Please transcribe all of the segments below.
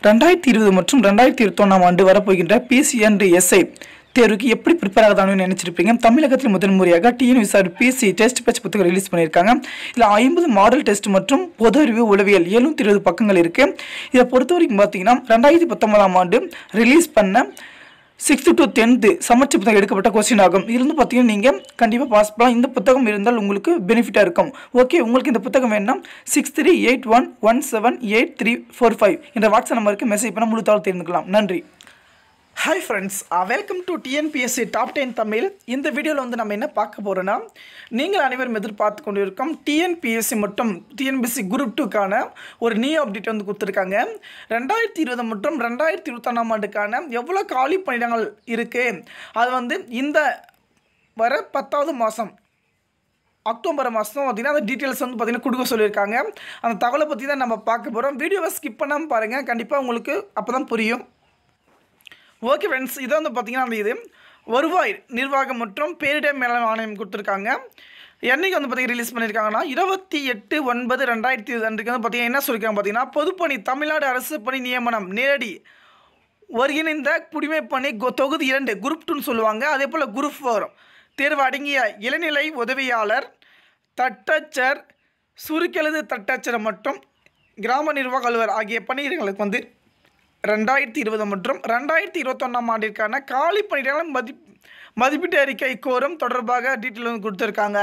ரெண்டாயிரத்தி இருபது மற்றும் ரெண்டாயிரத்தி இருபத்தொன்னாம் ஆண்டு வரப்போகின்ற பிசி அண்ட் எஸ்ஐ தேர்வுக்கு எப்படி ப்ரிப்பேர் ஆகதானு நினைச்சிருப்பீங்க தமிழகத்தில் முதல் முறையாக டிஎன்விசார் பிசி டெஸ்ட் பேட்ச் புத்தகம் ரிலீஸ் பண்ணியிருக்காங்க இதில் ஐம்பது மாடல் டெஸ்ட் மற்றும் பொது அறிவு உளவியல் எழுநூத்தி இருபது பக்கங்கள் இருக்கு இதை பொறுத்த வரைக்கும் பார்த்தீங்கன்னா ரெண்டாயிரத்தி பத்தொன்பதாம் ஆண்டு ரிலீஸ் பண்ண சிக்ஸ்த்து டு டென்த்து சமச்ச புத்தகம் எடுக்கப்பட்ட கொஸ்டின் ஆகும் இருந்து பார்த்தீங்கன்னா நீங்கள் கண்டிப்பாக பாஸ் பண்ணலாம் இந்த புத்தகம் இருந்தால் உங்களுக்கு பெனிஃபிட்டாக இருக்கும் ஓகே உங்களுக்கு இந்த புத்தகம் வேணும்னா six three eight one one seven eight three four five என்ற வாட்ஸ்அப் நம்பருக்கு மெசேஜ் பண்ண முழு தகவல் தெரிந்துக்கலாம் நன்றி hi friends welcome to TNPSC top ten Tamil இந்த வீடியோவில் வந்து நம்ம என்ன பார்க்க போகிறோன்னா நீங்கள் அனைவரும் எதிர்பார்த்து கொண்டு இருக்கோம் டிஎன்பிஎஸ்சி மற்றும் டிஎன்பிஎஸ்சி குரூப் டூக்கான ஒரு நியூ அப்டேட் வந்து கொடுத்துருக்காங்க ரெண்டாயிரத்தி இருபது மற்றும் ரெண்டாயிரத்தி இருபத்தொன்னாம் ஆண்டுக்கான எவ்வளோ காலி பணியிடங்கள் இருக்குது அது வந்து இந்த வர பத்தாவது மாதம் அக்டோபர் மாதம் பார்த்தீங்கன்னா அந்த டீட்டெயில்ஸ் வந்து பார்த்தீங்கன்னா கொடுக்க சொல்லியிருக்காங்க அந்த தகவலை பற்றி தான் நம்ம பார்க்க போகிறோம் வீடியோவை ஸ்கிப் பண்ணாமல் பாருங்கள் கண்டிப்பாக உங்களுக்கு அப்போ தான் புரியும் ஓகே ஃப்ரெண்ட்ஸ் இதை வந்து பார்த்தீங்கன்னா அந்த இது வருவாய் நிர்வாகம் மற்றும் பேரிடர் மேலாண்மை ஆணையம் கொடுத்துருக்காங்க என்னைக்கு வந்து பார்த்தீங்கன்னா ரிலீஸ் பண்ணியிருக்காங்கன்னா இருபத்தி எட்டு ஒன்பது ரெண்டாயிரத்தி அன்றைக்கு வந்து பார்த்தீங்கன்னா என்ன சொல்லியிருக்காங்க பார்த்தீங்கன்னா பொதுப்பணி தமிழ்நாடு அரசு பணி நியமனம் நேரடி ஒருங்கிணைந்த குடிமைப்பணி கொ- தொகுதி இரண்டு குரூப் டூன்னு சொல்லுவாங்க அதே போல் குரூப் ஃபோர் தேர்வு அடங்கிய இளநிலை உதவியாளர் தட்டச்சர் சுருக்கெழுது தட்டச்சர் மற்றும் கிராம நிர்வாக அலுவலர் ஆகிய பணியிடங்களுக்கு வந்து ரெண்டாயிரத்தி இருபது மற்றும் ரெண்டாயிரத்தி இருபத்தொன்னாம் ஆண்டிற்கான காலி பணியிடங்களை மதி மதிப்பீட்டு அறிக்கை கோரும் தொடர்பாக டீட்டெயில் வந்து கொடுத்துருக்காங்க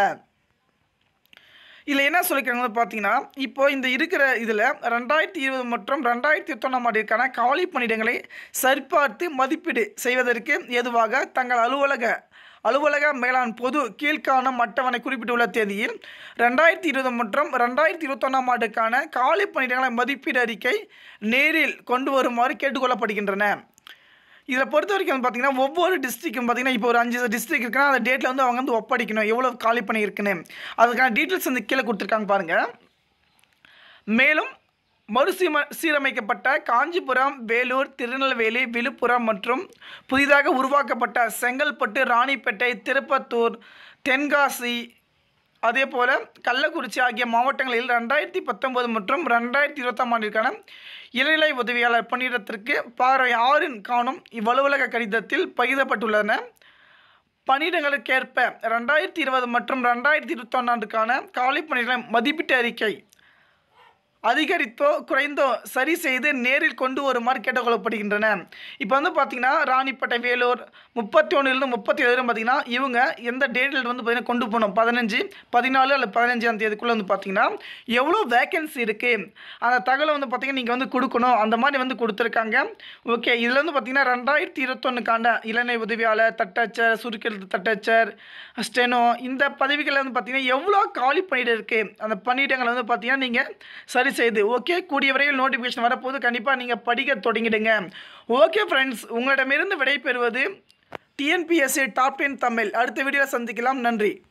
இதில் என்ன சொல்லியிருக்காங்கன்னு பார்த்தீங்கன்னா இப்போ இந்த இருக்கிற இதில் ரெண்டாயிரத்தி இருபது மற்றும் ரெண்டாயிரத்தி இருபத்தொன்னாம் ஆண்டிற்கான காலி பணியிடங்களை சரிபார்த்து மதிப்பீடு செய்வதற்கு ஏதுவாக தங்கள் அலுவலக அலுவலக மேலாண் பொது கீழ்காணும் அட்டவணை குறிப்பிட்டுள்ள தேதியில் ரெண்டாயிரத்தி இருபது மற்றும் ரெண்டாயிரத்தி இருபத்தொன்னாம் ஆண்டுக்கான காலி பணியிடங்களை மதிப்பீடு அறிக்கை நேரில் கொண்டு வருமாறு கேட்டுக்கொள்ளப்படுகின்றன இதில் பொறுத்த வரைக்கும் வந்து பார்த்தீங்கன்னா ஒவ்வொரு டிஸ்ட்ரிக்கும் பார்த்தீங்கன்னா இப்போ ஒரு அஞ்சு டிஸ்ட்ரிக் இருக்குன்னா அந்த டேட்டில் வந்து அவங்க வந்து ஒப்படைக்கணும் எவ்வளோ காலி பண்ணி இருக்குன்னு அதுக்கான டீட்டெயில்ஸ் வந்து கீழே கொடுத்துருக்காங்க பாருங்கள் மேலும் மறுசீம சீரமைக்கப்பட்ட காஞ்சிபுரம் வேலூர் திருநெல்வேலி விழுப்புரம் மற்றும் புதிதாக உருவாக்கப்பட்ட செங்கல்பட்டு ராணிப்பேட்டை திருப்பத்தூர் தென்காசி அதே போல் கள்ளக்குறிச்சி ஆகிய மாவட்டங்களில் ரெண்டாயிரத்தி பத்தொன்பது மற்றும் ரெண்டாயிரத்தி இருபத்தாம் ஆண்டிற்கான இளநிலை உதவியாளர் பணியிடத்திற்கு பார்வை ஆறின் காணும் இவ்வலுவலக கடிதத்தில் பகிரப்பட்டுள்ளன பணியிடங்களுக்கேற்ப ரெண்டாயிரத்தி இருபது மற்றும் ரெண்டாயிரத்தி இருபத்தொன்னாண்டுக்கான காலி பணியிட மதிப்பீட்டு அறிக்கை அதிகரித்தோ குறைந்தோ சரி செய்து நேரில் கொண்டு வருமாறு கேட்டுக்கொள்ளப்படுகின்றன இப்போ வந்து பார்த்தீங்கன்னா ராணிப்பேட்டை வேலூர் முப்பத்தி ஒன்றுலேருந்து முப்பத்தி ஏழு பார்த்தீங்கன்னா இவங்க எந்த டேட்டில் வந்து பார்த்தீங்கன்னா கொண்டு போகணும் பதினஞ்சு பதினாலு அல்லது பதினஞ்சாம் தேதிக்குள்ளே வந்து பார்த்தீங்கன்னா எவ்வளோ வேகன்சி இருக்குது அந்த தகவலை வந்து பார்த்தீங்கன்னா நீங்கள் வந்து கொடுக்கணும் அந்த மாதிரி வந்து கொடுத்துருக்காங்க ஓகே இதில் வந்து பார்த்தீங்கன்னா ரெண்டாயிரத்தி இருபத்தொன்னுக்கான இளநிலை உதவியாளர் தட்டச்சர் சுருக்கெழுத்து தட்டச்சர் ஸ்டெனோ இந்த பதவிகளில் வந்து பார்த்தீங்கன்னா எவ்வளோ காலி பணியிடம் இருக்குது அந்த பணியிடங்களை வந்து பார்த்தீங்கன்னா நீங்கள் சரி செய்து ஓகே கூடிய விரைவில் நோட்டிஃபிகேஷன் வரப்போது கண்டிப்பாக நீங்கள் படிக்க தொடங்கிடுங்க ஓகே ஃப்ரெண்ட்ஸ் உங்களிடமிருந்து விடைபெறுவது டிஎன்பிஎஸ்சி டாப் டென் தமிழ் அடுத்த வீடியோவில் சந்திக்கலாம் நன்றி